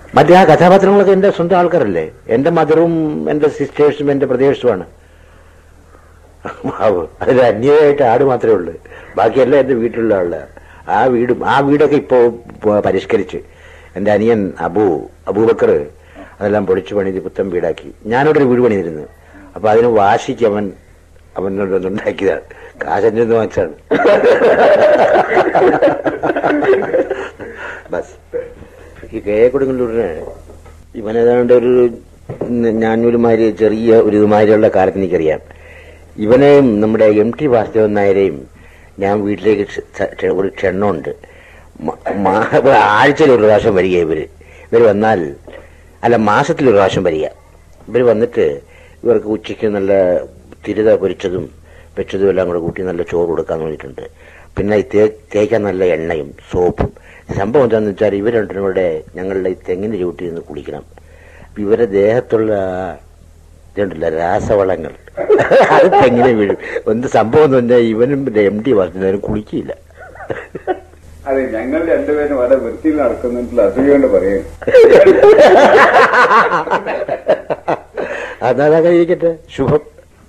മറ്റേ ആ കഥാപാത്രങ്ങളൊക്കെ എന്റെ സ്വന്തം ആൾക്കാരല്ലേ എന്റെ മദറും എന്റെ സിസ്റ്റേഴ്സും എന്റെ പ്രദേശവുമാണ് അതിൽ അന്യമായിട്ട് ആട് മാത്രമേ ഉള്ളൂ ബാക്കിയെല്ലാം എന്റെ വീട്ടിലുള്ള ആള് ആ വീടും ആ വീടൊക്കെ ഇപ്പോ പ- പരിഷ്കരിച്ച് എന്റെ അനിയൻ അബു അബൂബക്കർ അതെല്ലാം പൊളിച്ചു പണിത് പുത്തൻ വീടാക്കി ഞാനിവിടെ ഒരു വീട് പണിതിരുന്നു അപ്പൊ അതിന് വാശിക്ക് അവൻ അവനോട് ഉണ്ടാക്കിയതാണ് കാശന്റെ ഒന്ന് വാങ്ങിച്ചാണ് ബസ് ഈ കെ എ കൊടുങ്ങല്ലൂരിന് ഇവനേതാണ്ട് ഒരു ഞാനൊരുമാതിരി ചെറിയ ഒരു ഇതുമാതിരിയുള്ള കാലത്ത് എനിക്കറിയാം ഇവനെയും നമ്മുടെ എം ടി വാസുദേവൻ നായരെയും ഞാൻ വീട്ടിലേക്ക് ക്ഷ- ക്ഷ- ഒരു ക്ഷണമുണ്ട് മ- മാ- ആഴ്ചയിൽ ഒരു പ്രാവശ്യം വരിക ഇവര് ഇവർ വന്നാൽ അല്ല മാസത്തിൽ ഒരു പ്രാവശ്യം വരിക ഇവർ വന്നിട്ട് ഇവർക്ക് ഉച്ചയ്ക്ക് നല്ല തിരുത പൊരിച്ചതും വെച്ചതും എല്ലാം കൂടെ കൂട്ടി നല്ല ചോറ് കൊടുക്കാൻ വേണ്ടിയിട്ടുണ്ട് പിന്നെ ഈ തേ തേക്കാൻ നല്ല എണ്ണയും സോപ്പും സംഭവം എന്താണെന്ന് വെച്ചാൽ ഇവർ രണ്ടിനും കൂടെ ഞങ്ങളുടെ ഈ തെങ്ങിന് ചൂട്ടി നിന്ന് കുളിക്കണം അപ്പൊ ഇവരുടെ ദേഹത്തുള്ള ഇതുണ്ടല്ല രാസവളങ്ങൾ അത് തെങ്ങിനെ വീഴും എന്ത് സംഭവം എന്ന് പറഞ്ഞാൽ ഇവനും എം ഡി വർദ്ധനവരും കുളിക്കില്ല അതെ ഞങ്ങൾ രണ്ടുപേരും വളരെ വൃത്തിയിൽ നടക്കുന്നിട്ടുള്ള അസൂയ കൊണ്ട് പറയും അതാ ഇരിക്കട്ടെ ശുഭം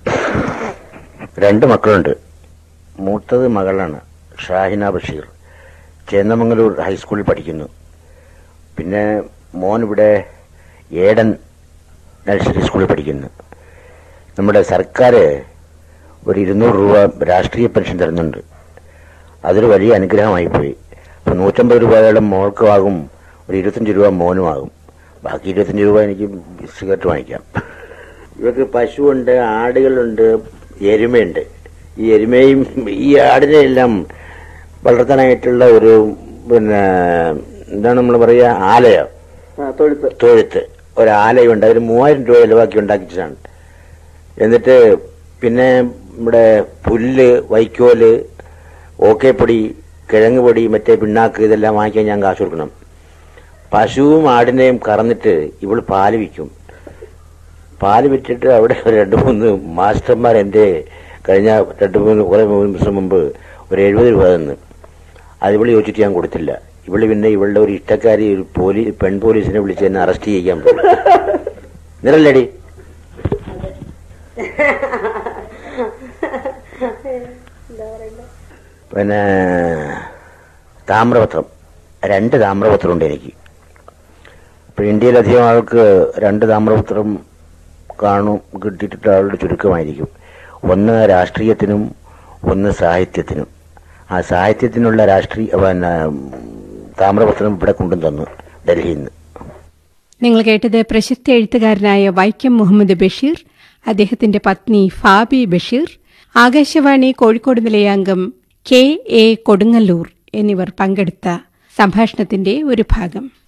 രണ്ട് മക്കളുണ്ട് മൂത്തത് മകളാണ് ഷാഹിന ബഷീർ ചേന്നമംഗലൂർ ഹൈസ്കൂളിൽ പഠിക്കുന്നു പിന്നെ മോൻ ഇവിടെ ഏടൻ നഴ്സറി സ്കൂളിൽ പഠിക്കുന്നു നമ്മുടെ സർക്കാർ ഒരു ഇരുന്നൂറ് രൂപ രാഷ്ട്രീയ പെൻഷൻ തരുന്നുണ്ട് അതൊരു വലിയ അനുഗ്രഹമായി പോയി അപ്പൊ നൂറ്റമ്പത് രൂപയുടെ മോൾക്കുമാകും ഒരു ഇരുപത്തഞ്ച് രൂപ മോനുമാകും ബാക്കി ഇരുപത്തഞ്ച് രൂപ എനിക്ക് സിഗരറ്റ് വാങ്ങിക്കാം ഇവർക്ക് പശുവുണ്ട് ആടുകളുണ്ട് എരുമയുണ്ട് ഈ എരുമയും ഈ ആടിനെയെല്ലാം വളർത്താനായിട്ടുള്ള ഒരു പിന്നെ എന്താണ് നമ്മൾ പറയുക ആലയോ തൊഴുത്ത് തൊഴുത്ത് ഒരു ആലയുണ്ട് അതിന് മൂവായിരം രൂപ ചെലവാക്കി ഉണ്ടാക്കിച്ചതാണ് എന്നിട്ട് പിന്നെ നമ്മുടെ പുല്ല് വൈക്കോല് ഓക്കേപ്പൊടി കിഴങ്ങ് പൊടി മറ്റേ പിണ്ണാക്ക് ഇതെല്ലാം വാങ്ങിക്കാൻ ഞാൻ കാശ് കൊടുക്കണം പശുവും ആടിനെയും കറന്നിട്ട് ഇവള് പാല് വിൽക്കും പാല് വിറ്റിട്ട് അവിടെ ഒരു രണ്ട് മൂന്ന് മാസ്റ്റർമാർ എൻ്റെ കഴിഞ്ഞ രണ്ട് മൂന്ന് കുറെ മൂന്ന് ദിവസം മുമ്പ് ഒരു എഴുപത് രൂപ തന്നു അത് ഇവള് ചോദിച്ചിട്ട് ഞാൻ കൊടുത്തില്ല ഇവള് പിന്നെ ഇവളുടെ ഒരു ഇഷ്ടക്കാരി ഒരു പോലീസ് പെൺ പോലീസിനെ വിളിച്ച് എന്നെ അറസ്റ്റ് ചെയ്യാൻ പോയി നിറല്ലടി പിന്നെ താമ്രപത്രം രണ്ട് താമ്രപത്രമുണ്ട് എനിക്ക് ഇപ്പൊ ഇന്ത്യയിലധികം ആൾക്ക് രണ്ട് താമ്രപത്രം കാണും കിട്ടിയിട്ട് ആളുടെ ചുരുക്കമായിരിക്കും ഒന്ന് രാഷ്ട്രീയത്തിനും ഒന്ന് സാഹിത്യത്തിനും ആ സാഹിത്യത്തിനുള്ള രാഷ്ട്രീയ പിന്നെ താമ്രപത്രം ഇവിടെ കൊണ്ടും തന്നു ഡൽഹിയിൽ നിന്ന് നിങ്ങൾ കേട്ടത് പ്രശസ്ത എഴുത്തുകാരനായ വൈക്കം മുഹമ്മദ് ബഷീർ അദ്ദേഹത്തിന്റെ പത്നി ഫാബി ബഷീർ ആകാശവാണി കോഴിക്കോട് നിലയാംഗം കെ എ കൊടുങ്ങല്ലൂർ എന്നിവർ പങ്കെടുത്ത സംഭാഷണത്തിന്റെ ഒരു ഭാഗം